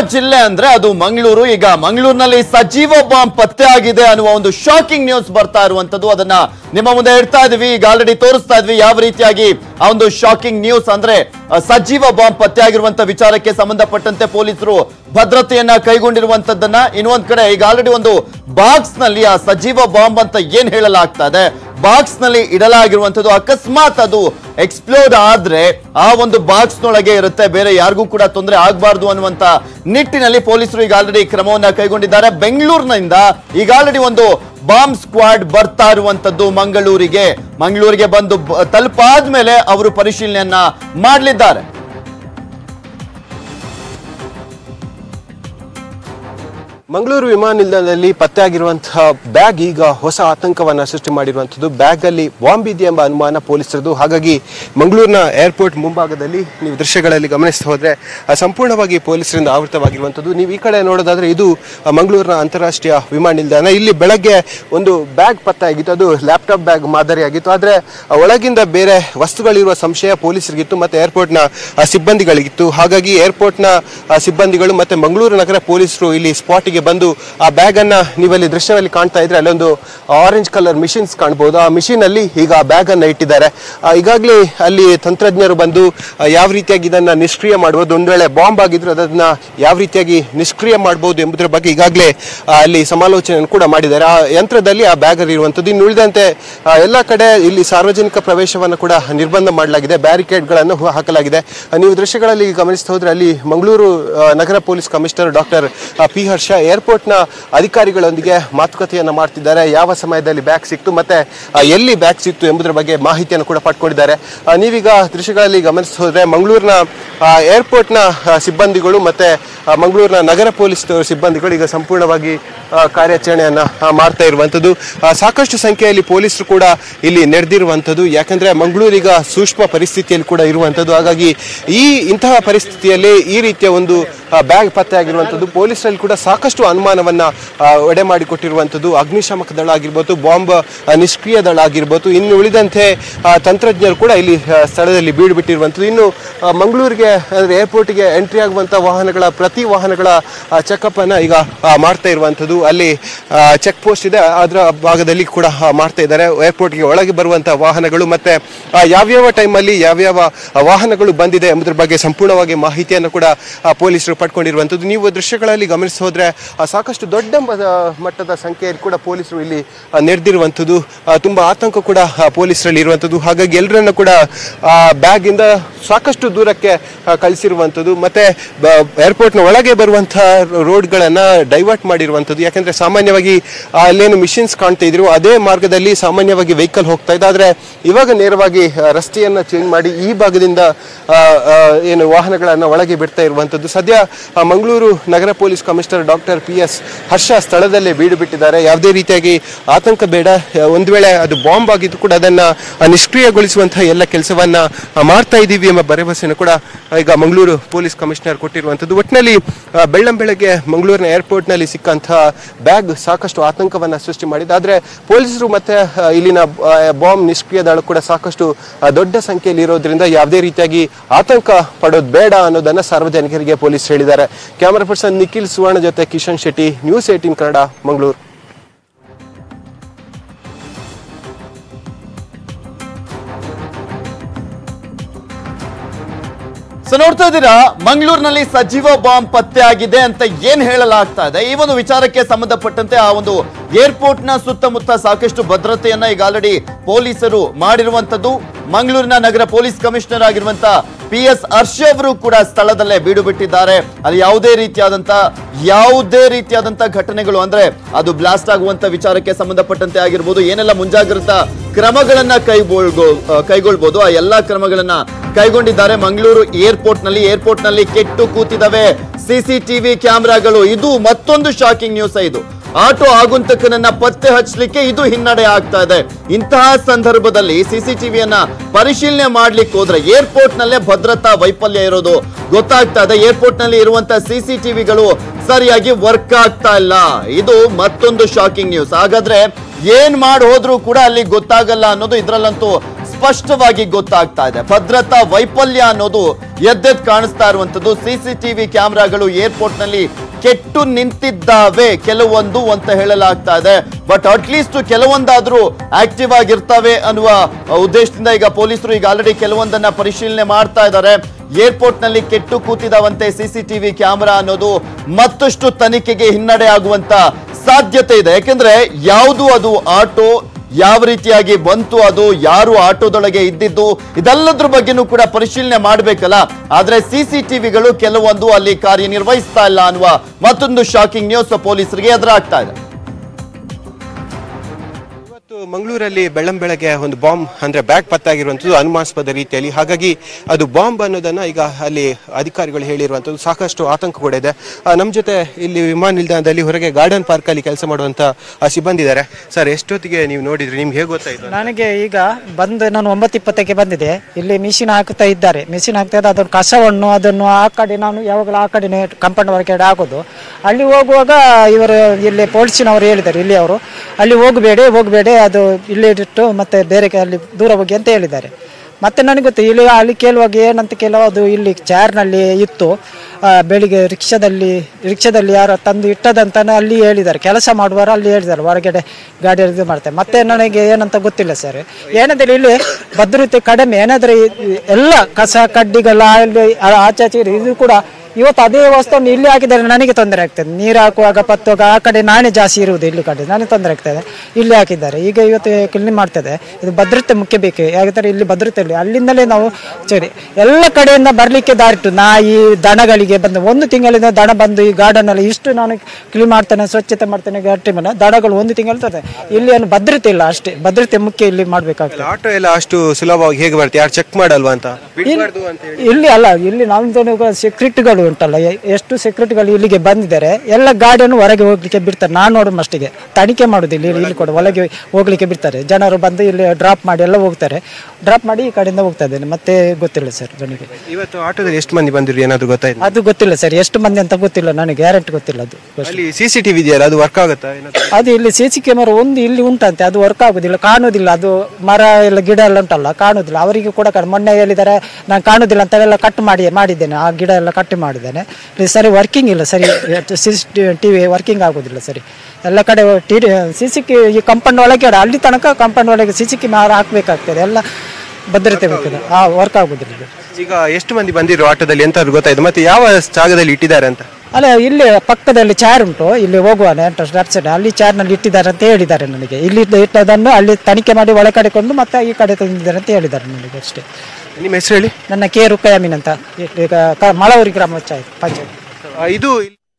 ಜಿಲ್ಲೆ ಅಂದ್ರೆ ಅದು ಮಂಗಳೂರು ಈಗ ಮಂಗಳೂರಿನಲ್ಲಿ ಸಜೀವ ಬಾಂಬ್ ಪತ್ತೆ ಆಗಿದೆ ಅನ್ನುವ ಒಂದು ಶಾಕಿಂಗ್ ನ್ಯೂಸ್ ಬರ್ತಾ ಇರುವಂತದ್ದು ಅದನ್ನ ನಿಮ್ಮ ಮುಂದೆ ಇಡ್ತಾ ಇದೀವಿ ಈಗ ಆಲ್ರೆಡಿ ತೋರಿಸ್ತಾ ಇದ್ವಿ ಯಾವ ರೀತಿಯಾಗಿ ಆ ಒಂದು ಶಾಕಿಂಗ್ ನ್ಯೂಸ್ ಅಂದ್ರೆ ಆ, ಸಜೀವ ಬಾಂಬ್ ಪತ್ತೆ ಆಗಿರುವಂತ ವಿಚಾರಕ್ಕೆ ಸಂಬಂಧಪಟ್ಟಂತೆ ಪೊಲೀಸರು ಭದ್ರತೆಯನ್ನ ಕೈಗೊಂಡಿರುವಂತದ್ದನ್ನ ಇನ್ನೊಂದ್ ಕಡೆ ಈಗ ಆಲ್ರೆಡಿ ಒಂದು ಬಾಕ್ಸ್ ನಲ್ಲಿ ಆ ಸಜೀವ ಬಾಂಬ್ ಅಂತ ಏನ್ ಹೇಳಲಾಗ್ತಾ ಇದೆ ಬಾಕ್ಸ್ ನಲ್ಲಿ ಇಡಲಾಗಿರುವಂತದ್ದು ಅಕಸ್ಮಾತ್ ಅದು ಎಕ್ಸ್ಪ್ಲೋಡ್ ಆದ್ರೆ ಆ ಒಂದು ಬಾಕ್ಸ್ ನೊಳಗೆ ಇರುತ್ತೆ ಬೇರೆ ಯಾರಿಗೂ ಕೂಡ ತೊಂದರೆ ಆಗಬಾರ್ದು ಅನ್ನುವಂತ ನಿಟ್ಟಿನಲ್ಲಿ ಪೊಲೀಸರು ಈಗ ಆಲ್ರೆಡಿ ಕ್ರಮವನ್ನ ಕೈಗೊಂಡಿದ್ದಾರೆ ಬೆಂಗಳೂರಿನಿಂದ ಈಗ ಆಲ್ರೆಡಿ ಒಂದು ಬಾಂಬ್ ಸ್ಕ್ವಾಡ್ ಬರ್ತಾ ಇರುವಂತದ್ದು ಮಂಗಳೂರಿಗೆ ಮಂಗಳೂರಿಗೆ ಬಂದು ಬ- ತಲುಪಾದ್ಮೇಲೆ ಅವರು ಪರಿಶೀಲನೆಯನ್ನ ಮಾಡಲಿದ್ದಾರೆ ಮಂಗಳೂರು ವಿಮಾನ ನಿಲ್ದಾಣದಲ್ಲಿ ಪತ್ತೆಯಾಗಿರುವಂತಹ ಬ್ಯಾಗ್ ಈಗ ಹೊಸ ಆತಂಕವನ್ನ ಸೃಷ್ಟಿ ಮಾಡಿರುವಂಥದ್ದು ಬ್ಯಾಗ್ ಅಲ್ಲಿ ಬಾಂಬ್ ಇದೆ ಎಂಬ ಅನುಮಾನ ಪೊಲೀಸರದು ಹಾಗಾಗಿ ಮಂಗಳೂರಿನ ಏರ್ಪೋರ್ಟ್ ಮುಂಭಾಗದಲ್ಲಿ ನೀವು ದೃಶ್ಯಗಳಲ್ಲಿ ಗಮನಿಸ್ತಾ ಹೋದ್ರೆ ಆ, ಸಂಪೂರ್ಣವಾಗಿ ಪೊಲೀಸರಿಂದ ಆವೃತವಾಗಿರುವಂಥದ್ದು ನೀವು ಈ ಕಡೆ ನೋಡೋದಾದ್ರೆ ಇದು ಆ, ಮಂಗಳೂರಿನ ಅಂತಾರಾಷ್ಟ್ರೀಯ ವಿಮಾನ ನಿಲ್ದಾಣ ಇಲ್ಲಿ ಬೆಳಗ್ಗೆ ಒಂದು ಬ್ಯಾಗ್ ಪತ್ತೆಯಾಗಿತ್ತು ಅದು ಲ್ಯಾಪ್ಟಾಪ್ ಬ್ಯಾಗ್ ಮಾದರಿಯಾಗಿತ್ತು ಆದ್ರೆ ಆ, ಒಳಗಿಂದ ಬೇರೆ ವಸ್ತುಗಳಿರುವ ಸಂಶಯ ಪೊಲೀಸರಿಗಿತ್ತು ಮತ್ತೆ ಏರ್ಪೋರ್ಟ್ನ ಆ, ಸಿಬ್ಬಂದಿಗಳಿಗಿತ್ತು ಹಾಗಾಗಿ ಏರ್ಪೋರ್ಟ್ನ ಆ, ಸಿಬ್ಬಂದಿಗಳು ಮತ್ತೆ ಮಂಗಳೂರು ನಗರ ಪೊಲೀಸರು ಇಲ್ಲಿ ಸ್ಪಾಟಿಗೆ ಬಂದು ಆ ಬ್ಯಾಗ್ ಅನ್ನ ನೀವಲ್ಲಿ ದೃಶ್ಯದಲ್ಲಿ ಕಾಣ್ತಾ ಇದ್ರೆ ಅಲ್ಲೊಂದು ಆರೆಂಜ್ ಕಲರ್ ಮಿಷಿನ್ಸ್ ಕಾಣ್ಬೋದು ಆ ಮಿಷಿನ್ ಅಲ್ಲಿ ಈಗ ಆ ಬ್ಯಾಗ್ ಅನ್ನ ಇಟ್ಟಿದ್ದಾರೆ ಆ, ಈಗಾಗಲೇ ಅಲ್ಲಿ ತಂತ್ರಜ್ಞರು ಬಂದು ಆ, ಯಾವ ರೀತಿಯಾಗಿ ಇದನ್ನ ನಿಷ್ಕ್ರಿಯ ಮಾಡಬಹುದು ಒಂದು ವೇಳೆ ಬಾಂಬ್ ಆಗಿದ್ರು ಅದನ್ನ ಯಾವ ರೀತಿಯಾಗಿ ನಿಷ್ಕ್ರಿಯ ಮಾಡಬಹುದು ಎಂಬುದರ ಬಗ್ಗೆ ಈಗಾಗಲೇ ಆ, ಅಲ್ಲಿ ಸಮಾಲೋಚನೆ ಕೂಡ ಮಾಡಿದ್ದಾರೆ ಆ ಯಂತ್ರದಲ್ಲಿ ಆ ಬ್ಯಾಗ್ ಅಲ್ಲಿ ಇರುವಂತದ್ದು ಇನ್ನು ಉಳಿದಂತೆ ಆ, ಎಲ್ಲ ಕಡೆ ಇಲ್ಲಿ ಸಾರ್ವಜನಿಕ ಪ್ರವೇಶವನ್ನು ಕೂಡ ನಿರ್ಬಂಧ ಮಾಡಲಾಗಿದೆ ಬ್ಯಾರಿಕೇಡ್ಗಳನ್ನು ಹಾಕಲಾಗಿದೆ ಆ, ನೀವು ದೃಶ್ಯಗಳಲ್ಲಿ ಗಮನಿಸ್ತಾ ಹೋದ್ರೆ ಅಲ್ಲಿ ಮಂಗಳೂರು ಆ, ನಗರ police commissioner doctor P Harsha ಏರ್ಪೋರ್ಟ್ನ ಅಧಿಕಾರಿಗಳೊಂದಿಗೆ ಮಾತುಕತೆಯನ್ನು ಮಾಡ್ತಿದ್ದಾರೆ ಯಾವ ಸಮಯದಲ್ಲಿ ಬ್ಯಾಗ್ ಸಿಕ್ತು ಮತ್ತೆ ಆ, ಎಲ್ಲಿ ಬ್ಯಾಗ್ ಸಿಕ್ತು ಎಂಬುದರ ಬಗ್ಗೆ ಮಾಹಿತಿಯನ್ನು ಕೂಡ ಪಡ್ಕೊಂಡಿದ್ದಾರೆ ಆ, ನೀವೀಗ ದೃಶ್ಯಗಳಲ್ಲಿ ಗಮನಿಸ್ತಾ ಹೋದ್ರೆ ಮಂಗಳೂರಿನ ಆ, ಏರ್ಪೋರ್ಟ್ನ ಆ, ಸಿಬ್ಬಂದಿಗಳು ಮತ್ತೆ ಆ, ಮಂಗಳೂರಿನ ನಗರ ಪೊಲೀಸ್ ಸಿಬ್ಬಂದಿಗಳು ಈಗ ಸಂಪೂರ್ಣವಾಗಿ ಆ, ಕಾರ್ಯಾಚರಣೆಯನ್ನ ಆ, ಮಾಡ್ತಾ ಇರುವಂಥದ್ದು ಆ, ಸಾಕಷ್ಟು ಸಂಖ್ಯೆಯಲ್ಲಿ ಪೊಲೀಸರು ಕೂಡ ಇಲ್ಲಿ ನೆರೆದಿರುವಂಥದ್ದು ಯಾಕಂದ್ರೆ ಮಂಗಳೂರೀಗ ಸೂಕ್ಷ್ಮ ಪರಿಸ್ಥಿತಿಯಲ್ಲಿ ಕೂಡ ಇರುವಂಥದ್ದು ಹಾಗಾಗಿ ಈ ಇಂತಹ ಪರಿಸ್ಥಿತಿಯಲ್ಲಿ ಈ ರೀತಿಯ ಒಂದು ಬ್ಯಾಗ್ ಪತ್ತೆ ಆಗಿರುವಂಥದ್ದು ಪೊಲೀಸರಲ್ಲಿ ಕೂಡ ಸಾಕಷ್ಟು ಅನುಮಾನವನ್ನ ಆ, ಒಡೆ ಮಾಡಿಕೊಟ್ಟಿರುವಂಥದ್ದು ಅಗ್ನಿಶಾಮಕ ದಳ ಆಗಿರ್ಬೋದು ಬಾಂಬ್ ಆ, ನಿಷ್ಕ್ರಿಯ ದಳ ಆಗಿರ್ಬೋದು ಇನ್ನು ಉಳಿದಂತೆ ಆ, ತಂತ್ರಜ್ಞರು ಕೂಡ ಇಲ್ಲಿ ಆ, ಸ್ಥಳದಲ್ಲಿ ಬೀಡು ಬಿಟ್ಟಿರುವಂಥದ್ದು ಇನ್ನು ಆ, ಮಂಗಳೂರಿಗೆ ಅಂದರೆ ಏರ್ಪೋರ್ಟ್ಗೆ ಎಂಟ್ರಿ ಆಗುವಂಥ ವಾಹನಗಳ ಪ್ರತಿ ವಾಹನಗಳ ಚೆಕಪ್ ಅನ್ನ ಈಗ ಆ, ಮಾಡ್ತಾ ಇರುವಂಥದ್ದು ಅಲ್ಲಿ ಚೆಕ್ ಪೋಸ್ಟ್ ಇದೆ ಅದರ ಭಾಗದಲ್ಲಿ ಕೂಡ ಆ, ಮಾಡ್ತಾ ಇದ್ದಾರೆ ಏರ್ಪೋರ್ಟ್ಗೆ ಒಳಗೆ ಬರುವಂಥ ವಾಹನಗಳು ಮತ್ತೆ ಆ, ಯಾವ್ಯಾವ ಟೈಮಲ್ಲಿ ಯಾವ್ಯಾವ ಆ, ವಾಹನಗಳು ಬಂದಿದೆ ಎಂಬುದರ ಬಗ್ಗೆ ಸಂಪೂರ್ಣವಾಗಿ ಮಾಹಿತಿಯನ್ನು ಕೂಡ ಆ, ಪೊಲೀಸರು ಪಡ್ಕೊಂಡಿರುವಂಥದ್ದು ನೀವು ದೃಶ್ಯಗಳಲ್ಲಿ ಗಮನಿಸಿ ಹೋದ್ರೆ ಆ, ಸಾಕಷ್ಟು ದೊಡ್ಡ ಮ- ಮಟ್ಟದ ಸಂಖ್ಯೆಯಲ್ಲಿ ಕೂಡ ಪೊಲೀಸರು ಇಲ್ಲಿ ಆ, ನೆರೆದಿರುವಂಥದ್ದು ಆ, ತುಂಬಾ ಆತಂಕ ಕೂಡ ಆ, ಪೊಲೀಸರಲ್ಲಿ ಇರುವಂಥದ್ದು ಹಾಗಾಗಿ ಎಲ್ಲರನ್ನ ಕೂಡ ಆ, ಬ್ಯಾಗ್ ಇಂದ ಸಾಕಷ್ಟು ದೂರಕ್ಕೆ ಆ, ಕಳಿಸಿರುವಂಥದ್ದು ಮತ್ತೆ ಬ- ಏರ್ಪೋರ್ಟ್ನ ಒಳಗೆ ಬರುವಂತಹ ರೋಡ್ಗಳನ್ನ ಡೈವರ್ಟ್ ಮಾಡಿರುವಂಥದ್ದು ಯಾಕಂದ್ರೆ ಸಾಮಾನ್ಯವಾಗಿ ಆ, ಅಲ್ಲೇನು ಮಿಷಿನ್ಸ್ ಕಾಣ್ತಾ ಇದ್ರು ಅದೇ ಮಾರ್ಗದಲ್ಲಿ ಸಾಮಾನ್ಯವಾಗಿ ವೆಹಿಕಲ್ ಹೋಗ್ತಾ ಇದೆ ಆದ್ರೆ ಇವಾಗ ನೇರವಾಗಿ ಆ, ರಸ್ತೆಯನ್ನ ಚೇಂಜ್ ಮಾಡಿ ಈ ಭಾಗದಿಂದ ಆ, ಆ, ಏನು ವಾಹನಗಳನ್ನ ಒಳಗೆ ಬಿಡ್ತಾ ಇರುವಂಥದ್ದು ಸದ್ಯ ಆ, ಮಂಗಳೂರು ನಗರ police commissioner doctor P S Harsha ಸ್ಥಳದಲ್ಲೇ ಬೀಡು ಬಿಟ್ಟಿದ್ದಾರೆ ಯಾವುದೇ ರೀತಿಯಾಗಿ ಆತಂಕ ಬೇಡ ಆ, ಒಂದು ವೇಳೆ ಅದು ಬಾಂಬ್ ಆಗಿದ್ದು ಕೂಡ ಅದನ್ನ ಆ, ನಿಷ್ಕ್ರಿಯಗೊಳಿಸುವಂತಹ ಎಲ್ಲ ಕೆಲಸವನ್ನ ಆ, ಮಾಡ್ತಾ ಇದ್ದೀವಿ ಎಂಬ ಭರವಸೆಯನ್ನು ಕೂಡ ಆ, ಈಗ ಮಂಗಳೂರು ಪೊಲೀಸ್ ಕಮಿಷನರ್ ಕೊಟ್ಟಿರುವಂಥದ್ದು ಒಟ್ಟಿನಲ್ಲಿ ಆ, ಬೆಳ್ಳಂ ಬೆಳಗ್ಗೆ ಮಂಗಳೂರಿನ ಏರ್ಪೋರ್ಟ್ನಲ್ಲಿ ಸಿಕ್ಕಂತಹ ಬ್ಯಾಗ್ ಸಾಕಷ್ಟು ಆತಂಕವನ್ನ ಸೃಷ್ಟಿ ಮಾಡಿದೆ ಆದ್ರೆ ಪೊಲೀಸರು ಮತ್ತೆ ಆ, ಇಲ್ಲಿನ ಆ, ಬಾಂಬ್ ನಿಷ್ಕ್ರಿಯ ದಳ ಕೂಡ ಸಾಕಷ್ಟು ಆ, ದೊಡ್ಡ ಸಂಖ್ಯೆಯಲ್ಲಿ ಇರೋದ್ರಿಂದ ಯಾವುದೇ ರೀತಿಯಾಗಿ ಆತಂಕ ಪಡೋದು ಬೇಡ ಅನ್ನೋದನ್ನ ಸಾರ್ವಜನಿಕರಿಗೆ ಪೊಲೀಸ್ ಹೇಳಿದ್ದಾರೆ ಕ್ಯಾಮರಾ ಪರ್ಸನ್ ನಿಖಿಲ್ ಸುವರ್ಣ ಜೊತೆ Kishan Shetty news eighteen Kannada Mangaluru so ನೋಡ್ತಾ ಇದ್ದೀರಾ ಮಂಗಳೂರಿನಲ್ಲಿ ಸಜೀವ ಬಾಂಬ್ ಪತ್ತೆ ಆಗಿದೆ ಅಂತ ಏನ್ ಹೇಳಲಾಗ್ತಾ ಇದೆ ಈ ಒಂದು ವಿಚಾರಕ್ಕೆ ಸಂಬಂಧಪಟ್ಟಂತೆ ಆ ಒಂದು ಏರ್ಪೋರ್ಟ್ ನ ಸುತ್ತಮುತ್ತ ಸಾಕಷ್ಟು ಭದ್ರತೆಯನ್ನ ಈಗ ಆಲ್ರೆಡಿ ಪೊಲೀಸರು ಮಾಡಿರುವಂತದ್ದು ಮಂಗಳೂರಿನ ನಗರ ಪೊಲೀಸ್ ಕಮಿಷನರ್ ಆಗಿರುವಂತ ಪಿ ಎಸ್ ಹರ್ಷ ಅವರು ಕೂಡ ಸ್ಥಳದಲ್ಲೇ ಬೀಡು ಬಿಟ್ಟಿದ್ದಾರೆ ಅಲ್ಲಿ ಯಾವುದೇ ರೀತಿಯಾದಂತ ಯಾವುದೇ ರೀತಿಯಾದಂತ ಘಟನೆಗಳು ಅಂದ್ರೆ ಅದು ಬ್ಲಾಸ್ಟ್ ಆಗುವಂತ ವಿಚಾರಕ್ಕೆ ಸಂಬಂಧಪಟ್ಟಂತೆ ಆಗಿರ್ಬೋದು ಏನೆಲ್ಲ ಮುಂಜಾಗ್ರತಾ ಕ್ರಮಗಳನ್ನ ಕೈಗೊಳ್ಗೋ ಆ, ಕೈಗೊಳ್ಬೋದು ಆ ಎಲ್ಲಾ ಕ್ರಮಗಳನ್ನ ಕೈಗೊಂಡಿದ್ದಾರೆ ಮಂಗಳೂರು ಏರ್ಪೋರ್ಟ್ ನಲ್ಲಿ ಏರ್ಪೋರ್ಟ್ ನಲ್ಲಿ ಕೆಟ್ಟು ಕೂತಿದವೆ ಸಿಸಿಟಿವಿ ಕ್ಯಾಮೆರಾಗಳು ಇದು ಮತ್ತೊಂದು ಶಾಕಿಂಗ್ ನ್ಯೂಸ್ ಇದು ಆಟೋ ಆಗುಂತಕನನ್ನ ಪತ್ತೆ ಹಚ್ಚಲಿಕ್ಕೆ ಇದು ಹಿನ್ನಡೆ ಆಗ್ತಾ ಇದೆ ಇಂತಹ ಸಂದರ್ಭದಲ್ಲಿ ಸಿಸಿಟಿವಿಯನ್ನ ಪರಿಶೀಲನೆ ಮಾಡ್ಲಿಕ್ಕೆ ಹೋದ್ರೆ ಏರ್ಪೋರ್ಟ್ ನಲ್ಲೇ ಭದ್ರತಾ ವೈಫಲ್ಯ ಇರೋದು ಗೊತ್ತಾಗ್ತಾ ಇದೆ ಏರ್ಪೋರ್ಟ್ ನಲ್ಲಿ ಇರುವಂತ ಸಿಸಿಟಿವಿಗಳು ಸರಿಯಾಗಿ ವರ್ಕ್ ಆಗ್ತಾ ಇಲ್ಲ ಇದು ಮತ್ತೊಂದು ಶಾಕಿಂಗ್ ನ್ಯೂಸ್ ಹಾಗಾದ್ರೆ ಏನ್ ಮಾಡಿ ಹೋದ್ರೂ ಕೂಡ ಅಲ್ಲಿ ಗೊತ್ತಾಗಲ್ಲ ಅನ್ನೋದು ಇದ್ರಲ್ಲಂತೂ ಸ್ಪಷ್ಟವಾಗಿ ಗೊತ್ತಾಗ್ತಾ ಇದೆ ಭದ್ರತಾ ವೈಫಲ್ಯ ಅನ್ನೋದು ಎದ್ದೆದ್ ಕಾಣಿಸ್ತಾ ಇರುವಂತದ್ದು ಸಿಸಿಟಿವಿ ಕ್ಯಾಮೆರಾಗಳು ಏರ್ಪೋರ್ಟ್ ನಲ್ಲಿ ಕೆಟ್ಟು ನಿಂತಿದ್ದಾವೆ ಕೆಲವೊಂದು ಅಂತ ಹೇಳಲಾಗ್ತಾ ಇದೆ ಬಟ್ ಅಟ್ಲೀಸ್ಟ್ ಕೆಲವೊಂದಾದ್ರೂ ಆಕ್ಟಿವ್ ಆಗಿರ್ತವೆ ಅನ್ನುವ ಉದ್ದೇಶದಿಂದ ಈಗ ಪೊಲೀಸರು ಈಗ ಆಲ್ರೆಡಿ ಕೆಲವೊಂದನ್ನ ಪರಿಶೀಲನೆ ಮಾಡ್ತಾ ಇದ್ದಾರೆ ಏರ್ಪೋರ್ಟ್ ನಲ್ಲಿ ಕೆಟ್ಟು ಕೂತಿದಾವಂತೆ ಸಿಸಿಟಿವಿ ಕ್ಯಾಮೆರಾ ಅನ್ನೋದು ಮತ್ತಷ್ಟು ತನಿಖೆಗೆ ಹಿನ್ನಡೆ ಆಗುವಂತ ಸಾಧ್ಯತೆ ಇದೆ ಯಾಕೆಂದ್ರೆ ಯಾವುದು ಅದು ಆಟೋ ಯಾವ ರೀತಿಯಾಗಿ ಬಂತು ಅದು ಯಾರು ಆಟೋದೊಳಗೆ ಇದ್ದಿದ್ದು ಇದೆಲ್ಲದ್ರ ಬಗ್ಗೆನೂ ಕೂಡ ಪರಿಶೀಲನೆ ಮಾಡಬೇಕಲ್ಲ ಆದ್ರೆ ಸಿಸಿಟಿವಿಗಳು ಕೆಲವೊಂದು ಅಲ್ಲಿ ಕಾರ್ಯನಿರ್ವಹಿಸ್ತಾ ಇಲ್ಲ ಅನ್ನುವ ಮತ್ತೊಂದು ಶಾಕಿಂಗ್ ನ್ಯೂಸ್ ಪೊಲೀಸರಿಗೆ ಎದುರಾಗ್ತಾ ಇದೆ ಇವತ್ತು ಮಂಗಳೂರಲ್ಲಿ ಬೆಳ್ಳಂ ಬೆಳಗ್ಗೆ ಒಂದು ಬಾಂಬ್ ಅಂದ್ರೆ ಬ್ಯಾಗ್ ಪತ್ತಾಗಿರುವಂಥದ್ದು ಅನುಮಾನಾಸ್ಪದ ರೀತಿಯಲ್ಲಿ ಹಾಗಾಗಿ ಅದು ಬಾಂಬ್ ಅನ್ನೋದನ್ನ ಈಗ ಅಲ್ಲಿ ಅಧಿಕಾರಿಗಳು ಹೇಳಿರುವಂಥದ್ದು ಸಾಕಷ್ಟು ಆತಂಕ ಕೂಡ ಇದೆ ಆ, ನಮ್ಮ ಜೊತೆ ಇಲ್ಲಿ ವಿಮಾನ ನಿಲ್ದಾಣದಲ್ಲಿ ಹೊರಗೆ ಗಾರ್ಡನ್ ಪಾರ್ಕ್ ಅಲ್ಲಿ ಕೆಲಸ ಮಾಡುವಂತ ಆ, ಸಿಬ್ಬಂದಿ ಇದ್ದಾರೆ ಸರ್ ಎಷ್ಟೊತ್ತಿಗೆ ನೀವು ನೋಡಿದ್ರಿ ನಿಮ್ಗೆ ಹೇಗೆ ಗೊತ್ತಾಯ್ತು ನನಗೆ ಈಗ ಬಂದು ನಾನು ಒಂಬತ್ತು ಇಪ್ಪತ್ತಕ್ಕೆ ಬಂದಿದೆ ಇಲ್ಲಿ ಮಿಷಿನ್ ಹಾಕ್ತಾ ಇದ್ದಾರೆ ಮಿಷಿನ್ ಹಾಕ್ತಾ ಇದ್ದ ಅದನ್ನು ಕಸವನ್ನು ಅದನ್ನು ಆ ಕಡೆ ನಾನು ಯಾವಾಗಲೂ ಆ ಕಡೆನೇ ಕಂಪೌಂಡ್ ಹೊರಗಡೆ ಆಗೋದು ಅಲ್ಲಿ ಹೋಗುವಾಗ ಇವರು ಇಲ್ಲಿ ಪೊಲೀಸಿನವರು ಹೇಳಿದ್ದಾರೆ ಇಲ್ಲಿ ಅವರು ಅಲ್ಲಿ ಹೋಗಬೇಡಿ ಹೋಗಬೇಡಿ ಅದು ಇಲ್ಲೇ ಇಟ್ಟು ಮತ್ತೆ ಬೇರೆ ಕ- ಅಲ್ಲಿ ದೂರ ಹೋಗಿ ಅಂತ ಹೇಳಿದ್ದಾರೆ ಮತ್ತೆ ನನಗೆ ಗೊತ್ತು ಇಲ್ಲಿ ಅಲ್ಲಿ ಕೇಳುವಾಗ ಏನಂತ ಕೇಳುವ ಅದು ಇಲ್ಲಿ ಚೇರ್ನಲ್ಲಿ ಇತ್ತು ಆ, ಬೆಳಿಗ್ಗೆ ರಿಕ್ಷಾದಲ್ಲಿ ರಿಕ್ಷಾದಲ್ಲಿ ಯಾರೋ ತಂದು ಇಟ್ಟದಂತ ಅಲ್ಲಿ ಹೇಳಿದ್ದಾರೆ ಕೆಲಸ ಮಾಡುವವರು ಅಲ್ಲಿ ಹೇಳಿದ್ದಾರೆ ಹೊರಗಡೆ ಗಾಡಿ ಇದು ಮಾಡ್ತಾರೆ ಮತ್ತೆ ನನಗೆ ಏನಂತ ಗೊತ್ತಿಲ್ಲ ಸರ್ ಏನಾದ್ರೆ ಇಲ್ಲಿ ಭದ್ರತೆ ಕಡಿಮೆ ಏನಾದ್ರೆ ಈ- ಎಲ್ಲ ಕಸ ಕಡ್ಡಿಗಳ ಇಲ್ಲಿ ಆ- ಆಚೆ ಆಚೆ ಇರು- ಇದು ಕೂಡ ಇವತ್ತು ಅದೇ ವಸ್ತುವನ್ನು ಇಲ್ಲಿ ಹಾಕಿದರೆ ನನಗೆ ತೊಂದರೆ ಆಗ್ತದೆ ನೀರು ಹಾಕುವಾಗ ಪತ್ತುವಾಗ ಆ ಕಡೆ ನಾನೇ ಜಾಸ್ತಿ ಇರುವುದು ಇಲ್ಲಿ ಕಡೆ ನನಗೆ ತೊಂದರೆ ಆಗ್ತದೆ ಇಲ್ಲಿ ಹಾಕಿದ್ದಾರೆ ಈಗ ಇವತ್ತು ಕ್ಲೀನ್ ಮಾಡ್ತದೆ ಇದು ಭದ್ರತೆ ಮುಖ್ಯ ಬೇಕು ಯಾಕಂದ್ರೆ ಇಲ್ಲಿ ಭದ್ರತೆ ಇಲ್ಲ ಅಲ್ಲಿಂದಲೇ ನಾವು ಸರಿ ಎಲ್ಲ ಕಡೆಯಿಂದ ಬರಲಿಕ್ಕೆ ದಾರಿಟ್ಟು ನಾಯಿ ದನಗಳಿಗೆ ಬಂದು ಒಂದು ತಿಂಗಳಿಂದ ದನ ಬಂದು ಈ ಗಾರ್ಡನ್ ಅಲ್ಲಿ ಇಷ್ಟು ನಾನು ಕ್ಲೀನ್ ಮಾಡ್ತೇನೆ ಸ್ವಚ್ಛತೆ ಮಾಡ್ತೇನೆ ಗಟ್ಟಿ ಮನೆ ದನಗಳು ಒಂದು ತಿಂಗಳು ತರ್ತದೆ ಇಲ್ಲಿ ಏನು ಭದ್ರತೆ ಇಲ್ಲ ಅಷ್ಟೇ ಭದ್ರತೆ ಮುಖ್ಯ ಇಲ್ಲಿ ಮಾಡ್ಬೇಕಾಗ್ತದೆ ಆಟೋ ಎಲ್ಲ ಅಷ್ಟು ಸುಲಭವಾಗಿ ಹೇಗೆ ಬರುತ್ತೆ ಯಾರು ಚೆಕ್ ಮಾಡಲ್ವಾ ಅಂತ ಬಿಡ್ಬಾರ್ದು ಅಂತ ಹೇಳಿ ಇಲ್ಲಿ ಅಲ್ಲ ಇಲ್ಲಿ ನಮ್ದು ಸೆಕ್ಯೂರಿಟಿಗಳು ಉಂಟಲ್ಲ ಎ- ಎಷ್ಟು ಸೆಕ್ಯೂರಿಟಿಗಳು ಇಲ್ಲಿಗೆ ಬಂದಿದ್ದಾರೆ ಎಲ್ಲ ಗಾಡಿಯನ್ನು ಹೊರಗೆ ಹೋಗ್ಲಿಕ್ಕೆ ಬಿಡ್ತಾರೆ ನಾನು ನೋಡೋ ಮಷ್ಟಿಗೆ ತನಿಖೆ ಮಾಡುದಿಲ್ಲ ಇಲ್ಲಿ ಇಲ್ಲಿ ಕೂಡ ಒಳಗೆ ಹೋಗ್ಲಿಕ್ಕೆ ಬಿಡ್ತಾರೆ ಜನರು ಬಂದು ಇಲ್ಲಿ ಡ್ರಾಪ್ ಮಾಡಿ ಎಲ್ಲ ಹೋಗ್ತಾರೆ ಡ್ರಾಪ್ ಮಾಡಿ ಈ ಕಡೆಯಿಂದ ಹೋಗ್ತಾ ಇದ್ದೇನೆ ಮತ್ತೆ ಗೊತ್ತಿಲ್ಲ ಸರ್ ನನಗೆ ಇವತ್ತು ಆಟೋದಲ್ಲಿ ಎಷ್ಟು ಮಂದಿ ಬಂದಿರಿ ಏನಾದ್ರು ಗೊತ್ತಾಯ್ತು ಅದು ಗೊತ್ತಿಲ್ಲ ಸರ್ ಎಷ್ಟು ಮಂದಿ ಅಂತ ಗೊತ್ತಿಲ್ಲ ನನಗೆ ಗ್ಯಾರಂಟಿ ಗೊತ್ತಿಲ್ಲ ಅದು ಅಲ್ಲಿ ಸಿ ಸಿ ಟಿವಿ ಇದೆಯಲ್ಲ ಅದು ವರ್ಕ್ ಆಗುತ್ತಾ ಏನಾದ್ರು ಅದು ಇಲ್ಲಿ ಸಿ ಸಿ ಕ್ಯಾಮರಾ ಒಂದು ಇಲ್ಲಿ ಉಂಟಂತೆ ಅದು ವರ್ಕ್ ಆಗುದಿಲ್ಲ ಕಾಣುದಿಲ್ಲ ಅದು ಮರ ಎಲ್ಲ ಗಿಡ ಎಲ್ಲ ಉಂಟಲ್ಲ ಕಾಣುದಿಲ್ಲ ಅವರಿಗೆ ಕೂಡ ಕಾಣ್- ಮೊನ್ನೆ ಹೇಳಿದ್ದಾರೆ ನಾನು ಕಾಣುದಿಲ್ಲ ಅಂತ ಎಲ್ಲ ಕಟ್ ಮಾಡಿ ಮಾಡಿದ್ದೇನೆ ಆ ಗಿಡ ಎಲ್ಲ ಕಟ್ ಮಾಡಿದ್ದೇನೆ ಇಲ್ಲಿ ಸರಿ ವರ್ಕಿಂಗ್ ಇಲ್ಲ ಸರಿ ಸಿ ಟಿ ವಿ ವರ್ಕಿಂಗ್ ಆಗುದಿಲ್ಲ ಸರಿ ಎಲ್ಲ ಕಡೆ ಟಿ ಸಿ ಸಿ ಈ ಕಂಪೌಂಡ್ ಒಳಗೆ ಅಲ್ಲಿ ತನಕ ಕಂಪೌಂಡ್ ಒಳಗೆ ಸಿ ಸಿ ಕ್ಯಾಮರಾ ಹಾಕ್ಬೇಕಾಗ್ತದೆ ಎಲ್ಲ ಭದ್ರತೆ ಬೇಕಾದ್ರೆ ಆ ವರ್ಕ್ ಆಗುದಿಲ್ಲ ಇದು. ಈಗ ಎಷ್ಟು ಮಂದಿ ಬಂದಿರೋ ಆಟೋದಲ್ಲಿ ಎಂತಾದ್ರು ಗೊತ್ತಾಯ್ತು ಮತ್ತೆ ಯಾವ ಜಾಗದಲ್ಲಿ ಇಟ್ಟಿದ್ದಾರೆ ಅಂತ ಅಲ್ಲ ಇಲ್ಲಿ ಪಕ್ಕದಲ್ಲಿ ಚೇರ್ ಉಂಟು ಇಲ್ಲಿ ಹೋಗುವಾನೆ ಲೆಫ್ಟ್ ಸೈಡ್ ಅಲ್ಲಿ ಚೇರ್ನಲ್ಲಿ ಇಟ್ಟಿದ್ದಾರೆ ಅಂತ ಹೇಳಿದ್ದಾರೆ ನನಗೆ ಇಲ್ಲಿ ಇಟ್ಟ- ಇಟ್ಟದನ್ನು ಅಲ್ಲಿ ತನಿಖೆ ಮಾಡಿ ಒಳ ಕಡೆ ಕೊಂಡು ಮತ್ತೆ ಈ ಕಡೆ ತಂದಿದ್ದಾರೆ ಅಂತ ಹೇಳಿದ್ದಾರೆ ನನಗೆ ಅಷ್ಟೇ ನಿಮ್ಮ ಹೆಸರು ಹೇಳಿ ನನ್ನ ಕೆ ರುಕಯಾಮಿನ್ ಅಂತ ಈಗ ಕ- ಮಳವೂರಿ ಗ್ರಾಮ ಪಂಚಾಯತ್ ಪಂಚಾಯತ್ ಆ, ಇದು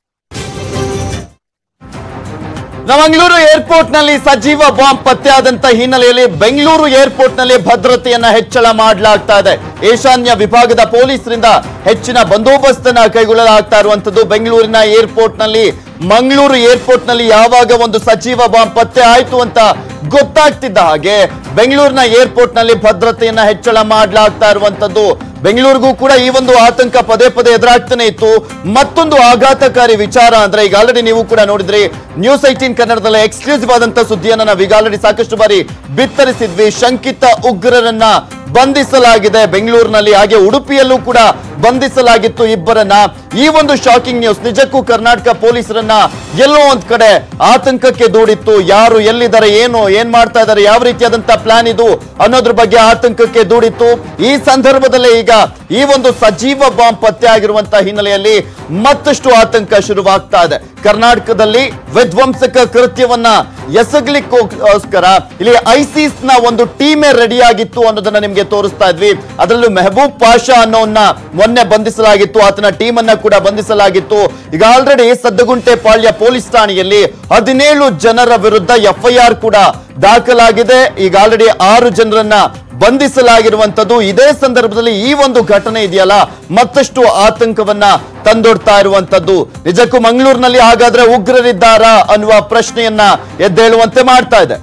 ಮಂಗಳೂರು ಏರ್ಪೋರ್ಟ್ ನಲ್ಲಿ ಸಜೀವ ಬಾಂಬ್ ಪತ್ತೆಯಾದಂತ ಹಿನ್ನೆಲೆಯಲ್ಲಿ ಬೆಂಗಳೂರು ಏರ್ಪೋರ್ಟ್ ನಲ್ಲಿ ಭದ್ರತೆಯನ್ನ ಹೆಚ್ಚಳ ಮಾಡಲಾಗ್ತಾ ಇದೆ ಈಶಾನ್ಯ ವಿಭಾಗದ ಪೊಲೀಸರಿಂದ ಹೆಚ್ಚಿನ ಬಂದೋಬಸ್ತನ್ನ ಕೈಗೊಳ್ಳಲಾಗ್ತಾ ಇರುವಂತದ್ದು ಬೆಂಗಳೂರಿನ ಏರ್ಪೋರ್ಟ್ ನಲ್ಲಿ ಮಂಗಳೂರು ಏರ್ಪೋರ್ಟ್ ನಲ್ಲಿ ಯಾವಾಗ ಒಂದು ಸಜೀವ ಬಾಂಬ್ ಪತ್ತೆ ಆಯ್ತು ಅಂತ ಗೊತ್ತಾಗ್ತಿದ್ದ ಹಾಗೆ ಬೆಂಗಳೂರಿನ ಏರ್ಪೋರ್ಟ್ ನಲ್ಲಿ ಭದ್ರತೆಯನ್ನ ಹೆಚ್ಚಳ ಮಾಡಲಾಗ್ತಾ ಇರುವಂತದ್ದು ಬೆಂಗಳೂರಿಗೂ ಕೂಡ ಈ ಒಂದು ಆತಂಕ ಪದೇ ಪದೇ ಎದುರಾಗ್ತಾನೆ ಇತ್ತು ಮತ್ತೊಂದು ಆಘಾತಕಾರಿ ವಿಚಾರ ಅಂದ್ರೆ ಈಗ ಆಲ್ರೆಡಿ ನೀವು ಕೂಡ ನೋಡಿದ್ರಿ ನ್ಯೂಸ್ ಐಟೀನ್ ಕನ್ನಡದಲ್ಲಿ ಎಕ್ಸ್ಕ್ಲೂಸಿವ್ ಆದಂತ ಸುದ್ದಿಯನ್ನ ನಾವು ಈಗ ಆಲ್ರೆಡಿ ಸಾಕಷ್ಟು ಬಾರಿ ಬಿತ್ತರಿಸಿದ್ವಿ ಶಂಕಿತ ಉಗ್ರರನ್ನ ಬಂಧಿಸಲಾಗಿದೆ ಬೆಂಗಳೂರಿನಲ್ಲಿ ಹಾಗೆ ಉಡುಪಿಯಲ್ಲೂ ಕೂಡ ಬಂಧಿಸಲಾಗಿತ್ತು ಇಬ್ಬರನ್ನ ಈ ಒಂದು ಶಾಕಿಂಗ್ ನ್ಯೂಸ್ ನಿಜಕ್ಕೂ ಕರ್ನಾಟಕ ಪೊಲೀಸರನ್ನ ಎಲ್ಲೋ ಒಂದ್ ಕಡೆ ಆತಂಕಕ್ಕೆ ದೂಡಿತ್ತು ಯಾರು ಎಲ್ಲಿದ್ದಾರೆ ಏನು ಏನ್ ಮಾಡ್ತಾ ಇದ್ದಾರೆ ಯಾವ ರೀತಿಯಾದಂತ ಪ್ಲಾನ್ ಇದು ಅನ್ನೋದ್ರ ಬಗ್ಗೆ ಆತಂಕಕ್ಕೆ ದೂಡಿತ್ತು ಈ ಸಂದರ್ಭದಲ್ಲೇ ಈಗ ಈ ಒಂದು ಸಜೀವ ಬಾಂಬ್ ಪತ್ತೆ ಆಗಿರುವಂತಹ ಹಿನ್ನೆಲೆಯಲ್ಲಿ ಮತ್ತಷ್ಟು ಆತಂಕ ಶುರುವಾಗ್ತಾ ಇದೆ ಕರ್ನಾಟಕದಲ್ಲಿ ವಿಧ್ವಂಸಕ ಕೃತ್ಯವನ್ನ ಎಸಗ್ಲಿಕ್ಕೋಸ್ಕರ ಇಲ್ಲಿ ಐಸಿಸ್ ನ ಒಂದು ಟೀಮೇ ರೆಡಿ ಆಗಿತ್ತು ಅನ್ನೋದನ್ನ ನಿಮ್ಗೆ ತೋರಿಸ್ತಾ ಇದ್ವಿ ಅದರಲ್ಲೂ ಮೆಹಬೂಬ್ ಪಾಷಾ ಅನ್ನೋನ್ನ ಮೊನ್ನೆ ಬಂಧಿಸಲಾಗಿತ್ತು ಆತನ ಟೀಮ್ ಅನ್ನ ಕೂಡ ಬಂಧಿಸಲಾಗಿತ್ತು ಈಗ ಆಲ್ರೆಡಿ ಸದ್ದಗುಂಟೆ ಪಾಳ್ಯ ಪೊಲೀಸ್ ಠಾಣೆಯಲ್ಲಿ ಹದಿನೇಳು ಜನರ ವಿರುದ್ಧ ಎಫ್ಐಆರ್ ಕೂಡ ದಾಖಲಾಗಿದೆ ಈಗ ಆಲ್ರೆಡಿ ಆರು ಜನರನ್ನ ಬಂಧಿಸಲಾಗಿರುವಂತದ್ದು ಇದೇ ಸಂದರ್ಭದಲ್ಲಿ ಈ ಒಂದು ಘಟನೆ ಇದೆಯಲ್ಲ ಮತ್ತಷ್ಟು ಆತಂಕವನ್ನ ತಂದೊಡ್ತಾ ಇರುವಂತದ್ದು ನಿಜಕ್ಕೂ ಮಂಗಳೂರಿನಲ್ಲಿ ಹಾಗಾದ್ರೆ ಉಗ್ರರಿದ್ದಾರಾ ಅನ್ನುವ ಪ್ರಶ್ನೆಯನ್ನ ಎದ್ದೇಳುವಂತೆ ಮಾಡ್ತಾ ಇದೆ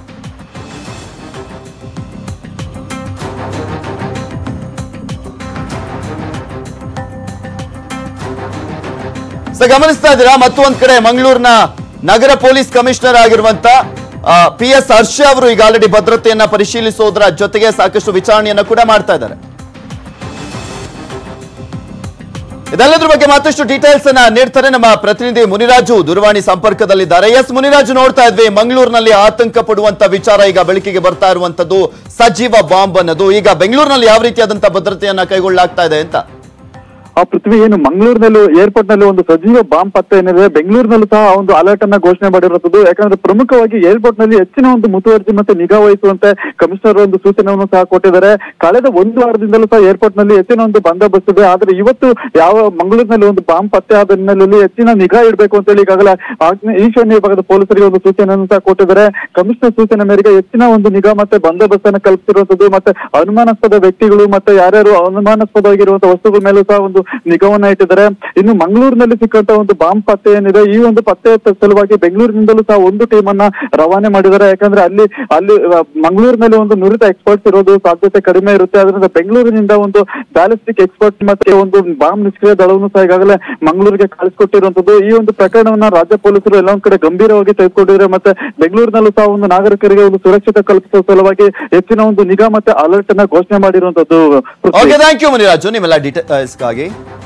ಸೊ ಗಮನಿಸ್ತಾ ಇದ್ದೀರಾ ಮತ್ತೊಂದ್ ಕಡೆ ಮಂಗಳೂರಿನ ನಗರ ಪೊಲೀಸ್ ಕಮಿಷನರ್ ಆಗಿರುವಂತ ಪಿ ಎಸ್ ಹರ್ಷ ಅವರು ಈಗ ಆಲ್ರೆಡಿ ಭದ್ರತೆಯನ್ನ ಪರಿಶೀಲಿಸೋದ್ರ ಜೊತೆಗೆ ಸಾಕಷ್ಟು ವಿಚಾರಣೆಯನ್ನ ಕೂಡ ಮಾಡ್ತಾ ಇದ್ದಾರೆ ಇದೆಲ್ಲದ್ರ ಬಗ್ಗೆ ಮತ್ತಷ್ಟು ಡೀಟೇಲ್ಸ್ ಅನ್ನ ನೀಡ್ತಾರೆ ನಮ್ಮ ಪ್ರತಿನಿಧಿ ಮುನಿರಾಜು ದೂರವಾಣಿ ಸಂಪರ್ಕದಲ್ಲಿದ್ದಾರೆ ಎಸ್ ಮುನಿರಾಜು ನೋಡ್ತಾ ಇದ್ವಿ ಮಂಗಳೂರಿನಲ್ಲಿ ಆತಂಕ ಪಡುವಂತ ವಿಚಾರ ಈಗ ಬೆಳಕಿಗೆ ಬರ್ತಾ ಇರುವಂತದ್ದು ಸಜೀವ ಬಾಂಬ್ ಅನ್ನೋದು ಈಗ ಬೆಂಗಳೂರಿನಲ್ಲಿ ಯಾವ ರೀತಿಯಾದಂತಹ ಭದ್ರತೆಯನ್ನ ಕೈಗೊಳ್ಳಲಾಗ್ತಾ ಇದೆ ಅಂತ ಆ ಪೃಥ್ವಿ ಏನು ಮಂಗಳೂರಿನಲ್ಲೂ ಏರ್ಪೋರ್ಟ್ ನಲ್ಲಿ ಒಂದು ಸಜೀವ ಬಾಂಬ್ ಪತ್ತೆ ಏನಿದೆ ಬೆಂಗಳೂರಿನಲ್ಲೂ ಸಹ ಒಂದು ಅಲರ್ಟ್ ಅನ್ನ ಘೋಷಣೆ ಮಾಡಿರುವಂತದ್ದು ಯಾಕಂದ್ರೆ ಪ್ರಮುಖವಾಗಿ ಏರ್ಪೋರ್ಟ್ ನಲ್ಲಿ ಹೆಚ್ಚಿನ ಒಂದು ಮುತುವರ್ಜಿ ಮತ್ತೆ ನಿಗಾ ವಹಿಸುವಂತೆ ಕಮಿಷನರ್ ಒಂದು ಸೂಚನೆಯನ್ನು ಸಹ ಕೊಟ್ಟಿದ್ದಾರೆ ಕಳೆದ ಒಂದು ವಾರದಿಂದಲೂ ಸಹ ಏರ್ಪೋರ್ಟ್ ನಲ್ಲಿ ಹೆಚ್ಚಿನ ಒಂದು ಬಂದೋಬಸ್ತ್ ಇದೆ ಆದ್ರೆ ಇವತ್ತು ಯಾವ ಮಂಗಳೂರಿನಲ್ಲಿ ಒಂದು ಬಾಂಬ್ ಪತ್ತೆ ಆದ ಹಿನ್ನೆಲೆಯಲ್ಲಿ ಹೆಚ್ಚಿನ ನಿಗಾ ಇಡಬೇಕು ಅಂತ ಹೇಳಿ ಈಗಾಗಲೇ ಆಗ್ನೇ- ಈಶಾನ್ಯ ವಿಭಾಗದ ಪೊಲೀಸರಿಗೆ ಒಂದು ಸೂಚನೆಯನ್ನು ಸಹ ಕೊಟ್ಟಿದ್ದಾರೆ ಕಮಿಷನರ್ ಸೂಚನೆ ಮೇರೆಗೆ ಹೆಚ್ಚಿನ ಒಂದು ನಿಗಾ ಮತ್ತೆ ಬಂದೋಬಸ್ತ್ ಅನ್ನು ಕಲ್ಪಿಸಿರುವಂತದ್ದು ಮತ್ತೆ ಅನುಮಾನಾಸ್ಪದ ವ್ಯಕ್ತಿಗಳು ಮತ್ತೆ ಯಾರ್ಯಾರು ಅನುಮಾನಾಸ್ಪದವಾಗಿರುವಂತಹ ವಸ್ತುಗಳ ಮೇಲೂ ಸಹ ಒಂದು ನಿಗಾವನ್ನ ಇಟ್ಟಿದ್ದಾರೆ ಇನ್ನು ಮಂಗಳೂರಿನಲ್ಲಿ ಸಿಕ್ಕಂತ ಒಂದು ಬಾಂಬ್ ಪತ್ತೆ ಏನಿದೆ ಈ ಒಂದು ಪತ್ತೆ ಸಲುವಾಗಿ ಬೆಂಗಳೂರಿನಿಂದಲೂ ಸಹ ಒಂದು ಟೀಮ್ ಅನ್ನ ರವಾನೆ ಮಾಡಿದ್ದಾರೆ ಯಾಕಂದ್ರೆ ಅಲ್ಲಿ ಅಲ್ಲಿ ಆ, ಮಂಗಳೂರಿನಲ್ಲಿ ಒಂದು ನುರಿತ ಎಕ್ಸ್ಪರ್ಟ್ಸ್ ಇರೋದು ಸಾಧ್ಯತೆ ಕಡಿಮೆ ಇರುತ್ತೆ ಅದರಿಂದ ಬೆಂಗಳೂರಿನಿಂದ ಒಂದು ಬ್ಯಾಲಿಸ್ಟಿಕ್ ಎಕ್ಸ್ಪರ್ಟ್ ಮತ್ತೆ ಒಂದು ಬಾಂಬ್ ನಿಷ್ಕ್ರಿಯ ದಳವನ್ನು ಸಹ ಈಗಾಗಲೇ ಮಂಗಳೂರಿಗೆ ಕಳಿಸ್ಕೊಟ್ಟಿರುವಂತದ್ದು ಈ ಒಂದು ಪ್ರಕರಣವನ್ನ ರಾಜ್ಯ ಪೊಲೀಸರು ಎಲ್ಲ ಒಂದ್ ಕಡೆ ಗಂಭೀರವಾಗಿ ತೆಗೆದುಕೊಂಡಿದ್ದಾರೆ ಮತ್ತೆ ಬೆಂಗಳೂರಿನಲ್ಲೂ ಸಹ ಒಂದು ನಾಗರಿಕರಿಗೆ ಒಂದು ಸುರಕ್ಷತೆ ಕಲ್ಪಿಸುವ ಸಲುವಾಗಿ ಹೆಚ್ಚಿನ ಒಂದು ನಿಗಾ ಮತ್ತೆ ಅಲರ್ಟ್ ಅನ್ನ ಘೋಷಣೆ ಮಾಡಿರುವಂತದ್ದು ಓಕೆ ಥ್ಯಾಂಕ್ ಯು ಮುನಿರಾಜು ನಿಮ್ಮೆಲ್ಲ ಡೀಟೇಲ್ಸ್ಗಾಗಿ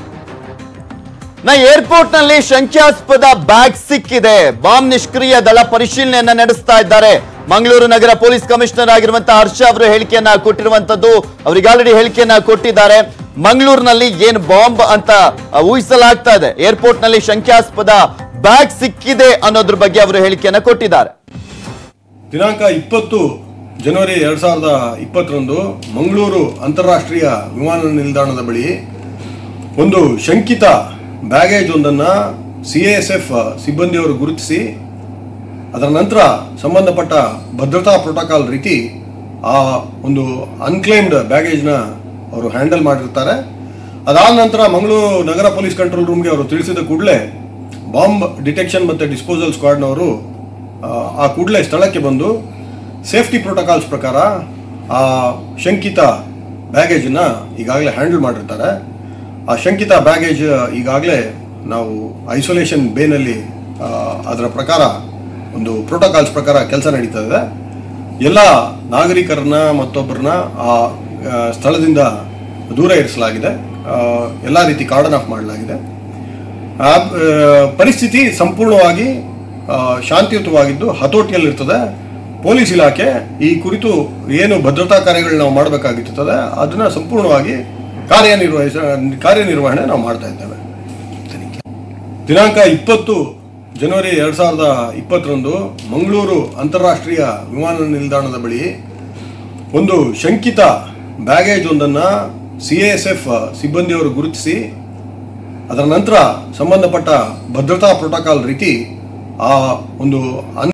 ನಾ ಏರ್ಪೋರ್ಟ್ ನಲ್ಲಿ ಶಂಕ್ಯಾಸ್ಪದ ಬ್ಯಾಗ್ ಸಿಕ್ಕಿದೆ ಬಾಂಬ್ ನಿಷ್ಕ್ರಿಯ ದಳ ಪರಿಶೀಲನೆಯನ್ನ ನಡೆಸ್ತಾ ಇದ್ದಾರೆ ಮಂಗಳೂರು ನಗರ ಪೊಲೀಸ್ ಕಮಿಷನರ್ ಆಗಿರುವಂತಹ ಹರ್ಷ ಅವರು ಹೇಳಿಕೆಯನ್ನ ಕೊಟ್ಟಿರುವಂತದ್ದು ಅವರಿಗೆ ಆಲ್ರೆಡಿ ಹೇಳಿಕೆಯನ್ನ ಕೊಟ್ಟಿದ್ದಾರೆ ಮಂಗಳೂರಿನಲ್ಲಿ ಏನ್ ಬಾಂಬ್ ಅಂತ ಆ, ಊಹಿಸಲಾಗ್ತಾ ಇದೆ ಏರ್ಪೋರ್ಟ್ ನಲ್ಲಿ ಶಂಕ್ಯಾಸ್ಪದ ಬ್ಯಾಗ್ ಸಿಕ್ಕಿದೆ ಅನ್ನೋದ್ರ ಬಗ್ಗೆ ಅವರು ಹೇಳಿಕೆಯನ್ನ ಕೊಟ್ಟಿದ್ದಾರೆ ದಿನಾಂಕ ಇಪ್ಪತ್ತು ಜನವರಿ ಎರಡು ಸಾವಿರದ ಇಪ್ಪತ್ತರಂದು ಮಂಗಳೂರು ಅಂತಾರಾಷ್ಟ್ರೀಯ ವಿಮಾನ ನಿಲ್ದಾಣದ ಬಳಿ ಒಂದು ಶಂಕಿತ ಬ್ಯಾಗೇಜ್ ಒಂದನ್ನು ಸಿ ಎಸ್ ಎಫ್ ಸಿಬ್ಬಂದಿಯವರು ಗುರುತಿಸಿ ಅದರ ನಂತರ ಸಂಬಂಧಪಟ್ಟ ಭದ್ರತಾ ಪ್ರೋಟೋಕಾಲ್ ರೀತಿ ಆ ಒಂದು ಅನ್ಕ್ಲೈಮ್ಡ್ ಬ್ಯಾಗೇಜ್ನ ಅವರು ಹ್ಯಾಂಡಲ್ ಮಾಡಿರ್ತಾರೆ ಅದಾದ ನಂತರ ಮಂಗಳೂರು ನಗರ ಪೊಲೀಸ್ ಕಂಟ್ರೋಲ್ ರೂಮ್ಗೆ ಅವರು ತಿಳಿಸಿದ ಕೂಡಲೇ ಬಾಂಬ್ ಡಿಟೆಕ್ಷನ್ ಮತ್ತು ಡಿಸ್ಪೋಸಲ್ ಸ್ಕ್ವಾಡ್ನವರು ಆ, ಆ ಕೂಡಲೇ ಸ್ಥಳಕ್ಕೆ ಬಂದು ಸೇಫ್ಟಿ ಪ್ರೋಟೋಕಾಲ್ಸ್ ಪ್ರಕಾರ ಆ ಶಂಕಿತ ಬ್ಯಾಗೇಜನ್ನು ಈಗಾಗಲೇ ಹ್ಯಾಂಡಲ್ ಮಾಡಿರ್ತಾರೆ ಆ ಶಂಕಿತ ಬ್ಯಾಗೇಜ್ ಈಗಾಗಲೇ ನಾವು ಐಸೋಲೇಷನ್ ಬೇನಲ್ಲಿ ಆ, ಅದರ ಪ್ರಕಾರ ಒಂದು ಪ್ರೋಟೋಕಾಲ್ಸ್ ಪ್ರಕಾರ ಕೆಲಸ ನಡೀತಾ ಇದೆ ಎಲ್ಲ ನಾಗರಿಕರನ್ನ ಮತ್ತೊಬ್ಬರನ್ನ ಆ ಆ, ಸ್ಥಳದಿಂದ ದೂರ ಇರಿಸಲಾಗಿದೆ ಎಲ್ಲ ರೀತಿ ಕಾರ್ಡನ್ ಆಫ್ ಮಾಡಲಾಗಿದೆ ಆ ಆ, ಪರಿಸ್ಥಿತಿ ಸಂಪೂರ್ಣವಾಗಿ ಆ, ಶಾಂತಿಯುತವಾಗಿದ್ದು ಹತೋಟಿಯಲ್ಲಿರ್ತದೆ ಪೊಲೀಸ್ ಇಲಾಖೆ ಈ ಕುರಿತು ಏನು ಭದ್ರತಾ ಕಾರ್ಯಗಳು ನಾವು ಮಾಡಬೇಕಾಗಿರ್ತದೆ ಅದನ್ನ ಸಂಪೂರ್ಣವಾಗಿ ಕಾರ್ಯನಿರ್ವಹಿಸ ಕಾರ್ಯನಿರ್ವಹಣೆ ನಾವು ಮಾಡ್ತಾ ಇದ್ದೇವೆ ದಿನಾಂಕ ಇಪ್ಪತ್ತು ಜನವರಿ ಎರಡು ಸಾವಿರದ ಇಪ್ಪತ್ತರಂದು ಮಂಗಳೂರು ಅಂತಾರಾಷ್ಟ್ರೀಯ ವಿಮಾನ ನಿಲ್ದಾಣದ ಬಳಿ ಒಂದು ಶಂಕಿತ ಬ್ಯಾಗೇಜ್ ಒಂದನ್ನು ಸಿ ಎಸ್ ಎಫ್ ಸಿಬ್ಬಂದಿಯವರು ಗುರುತಿಸಿ ಅದರ ನಂತರ ಸಂಬಂಧಪಟ್ಟ ಭದ್ರತಾ ಪ್ರೋಟೋಕಾಲ್ ರೀತಿ ಆ ಒಂದು ಅನ್